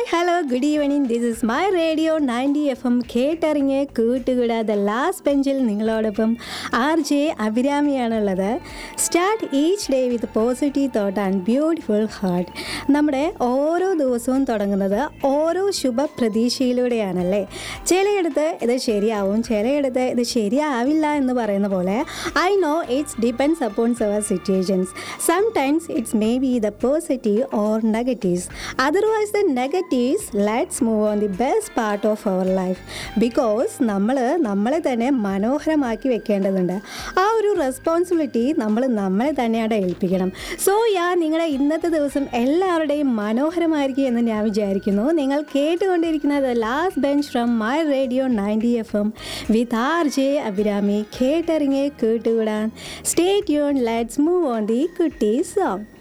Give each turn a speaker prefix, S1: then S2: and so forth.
S1: hello good evening this is My Radio ninety F M കേട്ടറിഞ്ഞ് കൂട്ടുകൂടാതെ last ബെഞ്ചിൽ നിങ്ങളോടൊപ്പം ആർ ജെ അഭിരാമിയാണുള്ളത് start each day with positive thought and beautiful heart നമ്മുടെ ഓരോ ദിവസവും തുടങ്ങുന്നത് ഓരോ ശുഭ പ്രതീക്ഷയിലൂടെയാണല്ലേ ചിലയിടത്ത് ഇത് ശരിയാവും ചിലയിടത്ത് ഇത് ശരിയാവില്ല എന്ന് പറയുന്ന പോലെ I know it's depends upon our situations sometimes it's may be the positive or negatives otherwise the negatives let's move on the best part of our life because നമ്മൾ നമ്മളെ തന്നെ മനോഹരമാക്കി വെക്കേണ്ടതുണ്ട് ആ ഒരു റെസ്പോൺസിബിലിറ്റി നമ്മൾ നമ്മളെ തന്നെയാണ് ഏൽപ്പിക്കണം സോ യാ നിങ്ങളുടെ ഇന്നത്തെ ദിവസം എല്ലാവരുടെയും മനോഹരമായിരിക്കും എന്ന് ഞാൻ വിചാരിക്കുന്നു നിങ്ങൾ കേട്ടുകൊണ്ടിരിക്കുന്നത് last bench from My Radio ninety F M with R J Abhirami കേട്ടറിങ്ങെ കേട്ടുകൂടാൻ stay tune let's move on the കുട്ടി സോങ്